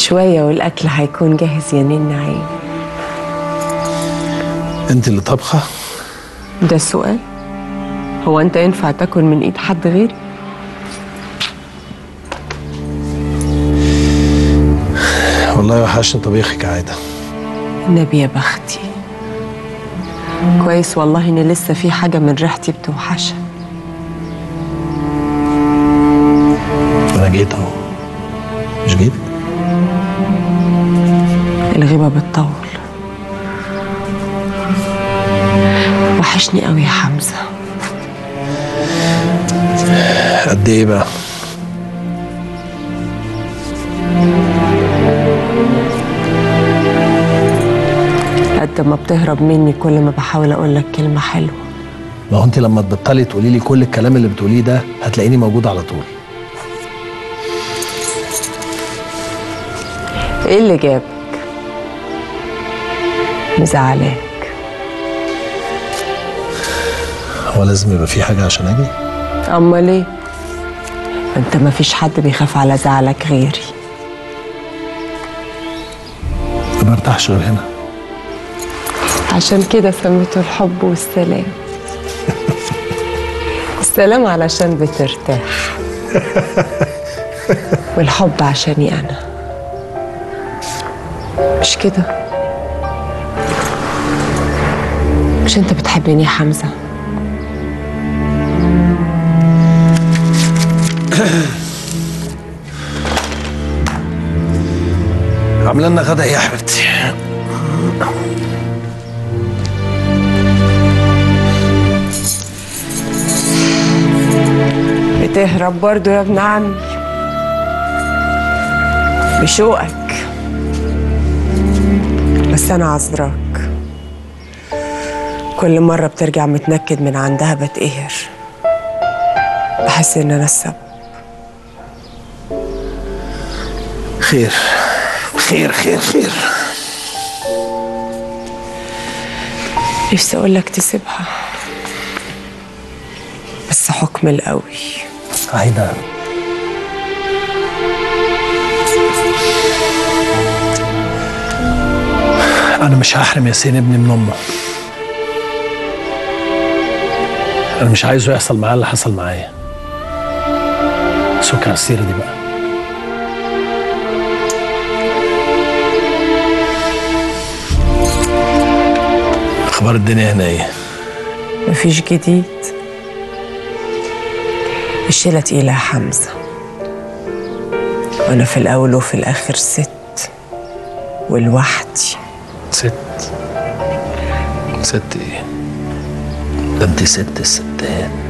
شوية والأكل هيكون جاهز يا نين نعيم انت اللي طبخه ده السؤال هو أنت ينفع تاكل من إيد حد غيري؟ والله وحشني طبيخك عاده النبي يا بختي كويس والله إن لسه في حاجة من ريحتي بتوحشها انا جيت اهو مش جيت الغيبة بتطول وحشني قوي يا حمزة قد ايه بقى قد ما بتهرب مني كل ما بحاول أقول لك كلمة حلوة ما هو انت لما تبطلي تقولي لي كل الكلام اللي بتقوليه ده هتلاقيني موجود على طول إيه اللي جابك؟ مزعلاك هو لازم يبقى في حاجه عشان اجي أمال إيه؟ أنت ما فيش حد بيخاف على زعلك غيري ما برتاحش غير هنا عشان كده سميته الحب والسلام السلام علشان بترتاح والحب عشاني أنا مش كده مش انت بتحبني يا حمزة عامله لنا غدا ايه يا حبيبتي بتهرب برضو يا ابن عمي بشوقك بس أنا عذراك كل مرة بترجع متنكد من عندها بتقهر بحس إن أنا السبب خير خير خير خير نفسي أقول لك تسيبها بس حكم القوي عايده انا مش هحرم ياسين ابني من امه انا مش عايزه يحصل معاه اللي حصل معايا سكر على السيره دي بقى اخبار الدنيا هنا ايه مفيش جديد الشيلة تقيلة يا حمزة وأنا في الأول وفي الآخر ست ولوحدي ست ست ايه ده انت ست الستات